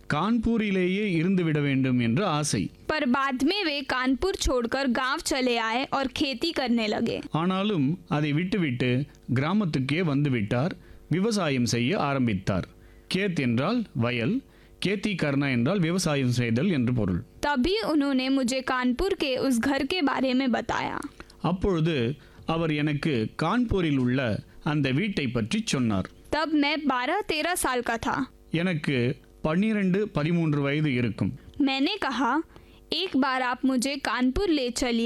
கான்பூரிலேயே இருந்துவிட வேண்டும் என்று ஆசை पर बाद में वे कानपुर छोड़कर गांव चले आए और खेती करने लगे ஆனாலும் அதை விட்டுவிட்டு கிராமத்துக்கே வந்துவிட்டார் விவசாயம் செய்ய ஆரம்பித்தார் கேத் என்றால் வயல் கேத்தி கர்ணா என்றால் விவசாயம் செய்தல் என்று பொருள் तभी उन्होंने मुझे कानपुर के उस घर के बारे में बताया அப்பொழுது அவர் எனக்கு கான்பூரில் உள்ள அந்த வீட்டை பற்றி சொன்னார் तब मैं बारह तेरह साल का था எனக்கு பன்னிரண்டு பதிமூன்று வயது இருக்கும் मैंने कहा एक बार आप मुझे कानपुर ले चलिए